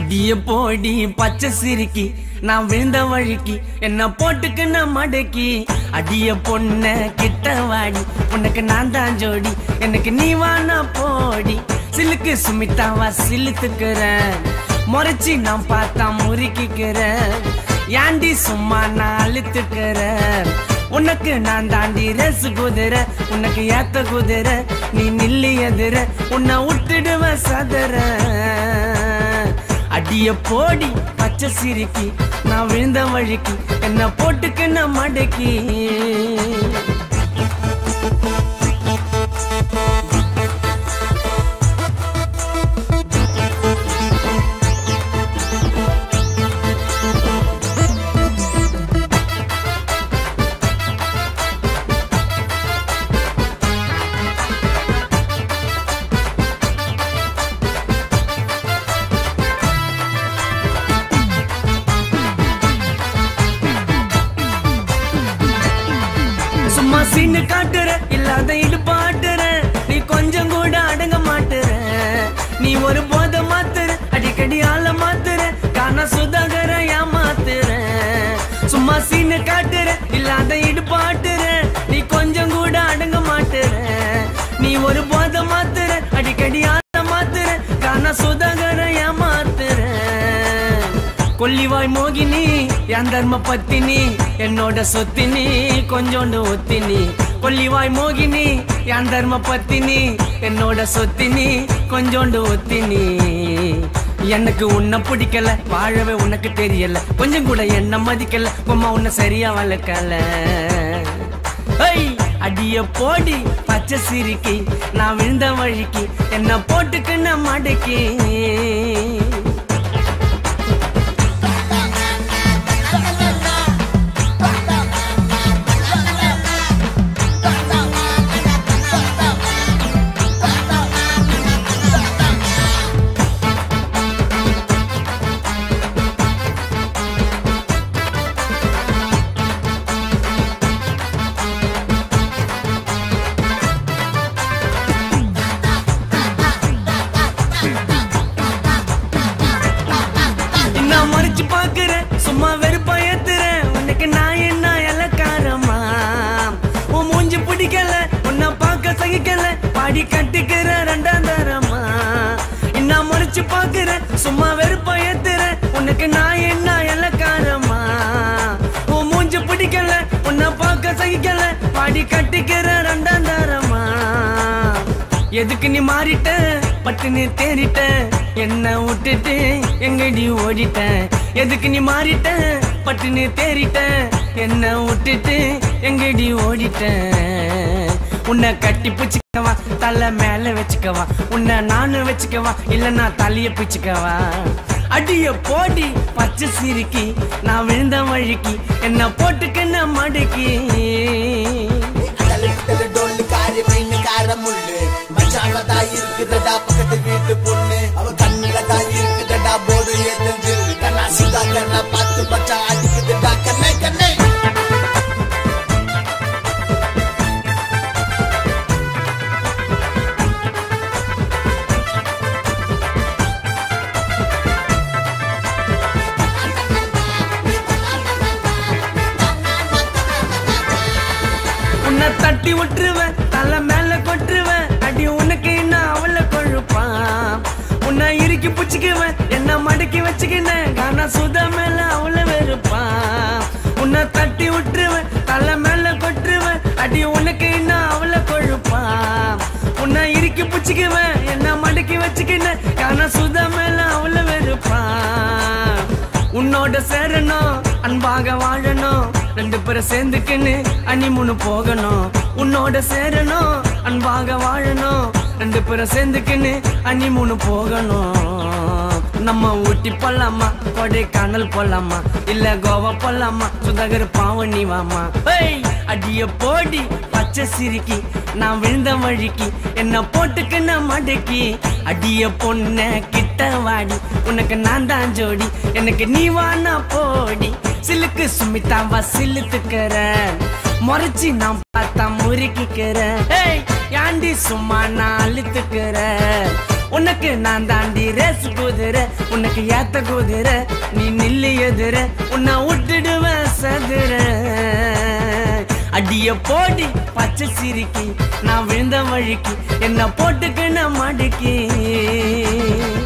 அடிய போடி பச்சை சிரிக்கி நான் விழுந்த வழிக்கு என்ன போட்டுக்கு நான் மடக்கி அடிய பொண்ண கிட்ட வாடி உனக்கு நான் தான் ஜோடி எனக்கு நீ வானா போடி சிலுக்கு சுமிதாவா சிலுத்துக்கிறேன் முறைச்சி நான் பார்த்தா முறுக்கிக்கிறேன் ஏண்டி சும்மா நான் அழுத்துக்கிறேன் உனக்கு நான் தாண்டி ரசு குதிரை உனக்கு ஏத்த குதிரை நீ நில்லி எதிர உன்னை விட்டுடுவ சதுர அடிய போடி பச்சை சிரிக்கி நான் விழுந்த வழிக்கு என்ன போட்டுக்கு நான் மடக்கி சும்மா சீனு காட்டுற இல்லாத இடுபாட்டுற நீ கொஞ்சம் கூட அடங்க மாட்டுற நீ ஒரு போத மாத்துற அடிக்கடி ஆள மாத்துற காண சுதாகர ஏமாத்துற சும்மா சீனு காட்டுற இல்லாத இடுபாட்டுற நீ கொஞ்சம் கூட அடங்க மாட்டுற நீ ஒரு போத மாத்துற அடிக்கடி ஆள மாத்துற காண சுதாகர ஏமாத்துற கொல்லிவாய் மோகினி என் தர்ம பத்தினி என்னோட சொத்தினி கொஞ்சோண்டு ஒத்தினி கொல்லிவாய் மோகினி என் தர்ம பத்தினி என்னோட சொத்தினி கொஞ்சோண்டு ஒத்தினி எனக்கு உன்னை பிடிக்கல வாழவே உனக்கு தெரியல கொஞ்சம் கூட என்ன மதிக்கல உம்மா உன்னை சரியா வளர்க்கல ஐய், அடிய போடி பச்சை சிரிக்கி நான் விழுந்த வழிக்கு என்ன போட்டுக்கு நான் மடக்கி நான் மறைச்சு பாக்குறேன் சும்மா வெறுப்பா ஏத்துறேன் உனக்கு நான் என்ன இலக்காரமா உன் மூஞ்சி பிடிக்கல உன்னை பார்க்க சகிக்கல பாடி கட்டிக்கிற ரெண்டாம் தரமா நான் மறைச்சு பாக்குறேன் சும்மா வெறுப்பா ஏத்துறேன் உனக்கு நான் என்ன இலக்காரமா உன் மூஞ்சி பிடிக்கல உன்னை பார்க்க சகிக்கல பாடி கட்டிக்கிற ரெண்டாம் தரமா எதுக்கு நீ மாறிட்ட பட்டுன்னு தேறிட்ட என்ன விட்டுட்டு எங்கடி ஓடிட்ட எதுக்கு நீ மாறிட்ட பட்டுன்னு தேறிட்ட என்ன விட்டுட்டு எங்கடி ஓடிட்ட உன்னை கட்டி பிடிச்சிக்கவா தலை மேல வச்சுக்கவா உன்னை நானும் வச்சுக்கவா இல்ல நான் தலைய பிச்சுக்கவா அடிய போடி பச்சை சிரிக்கி நான் விழுந்த வழிக்கு என்ன போட்டுக்க நான் மடக்கி தலை டொல்லு காரி மைனு கார முள்ளு மச்சான தான் இருக்குதடா பக்கத்து வீட்டு பொண்ணு அவ கண்ணுல தான் இருக்குதடா போடு எரிஞ்சு கண்ணா சுதா கண்ணா பார்த்து மச்சான் அடிக்குதுடா கண்ணே கண்ணே உன்னை தட்டி விட்டுருவேன் தலை மேல கொட்டுருவேன் அடி உனக்கு என்ன அவளை கொழுப்பான் உன்னை இறுக்கி பிடிச்சிக்குவேன் என்ன மடக்கி வச்சுக்கினேன் காணா சுத மேல அவளை வெறுப்பான் உன்னை தட்டி விட்டுருவேன் தலை மேல கொட்டுருவேன் அடி உனக்கு என்ன அவளை கொழுப்பான் உன்னை இறுக்கி பிடிச்சிக்குவேன் என்ன மடக்கி வச்சுக்கினேன் காணா சுத மேல அவளை வெறுப்பான் உன்னோட சேரணும் அன்பாக வாழணும் ரெண்டு பேரும் சேர்ந்துக்கின்னு அனிமுனு போகணும் உன்னோட சேரணும் அன்பாக வாழணும் ரெண்டு பேரும் சேர்ந்துக்கின்னு அனிமுனு போகணும் நம்ம ஊட்டி போலாமா கொடைக்கானல் போலாமா இல்ல கோவா போலாமா சுதாகர் பாவனி வாமா ஏய், அடிய போடி பச்சை சிரிக்கி நான் விழுந்த வழிக்கு என்ன போட்டுக்கு நான் மடக்கி அடிய பொண்ண கிட்ட வாடி உனக்கு நான் தான் ஜோடி எனக்கு நீ வானா போடி சிலுக்கு சுமிதாவா சிலுத்துக்கிற முறைச்சி நான் பார்த்தா முறுக்கிக்கிற ஏய், ஏண்டி சும்மா நான் அழுத்துக்கிற உனக்கு நான் தாண்டி ரேஸ் குதிரை உனக்கு ஏத்த குதிரை நீ நில்லு எதிர உன்னை விட்டுடுவேன் சதுர அடிய போடி பச்சை சிரிக்கி நான் விழுந்த வழிக்கு என்ன போட்டுக்கு நான் மடுக்கி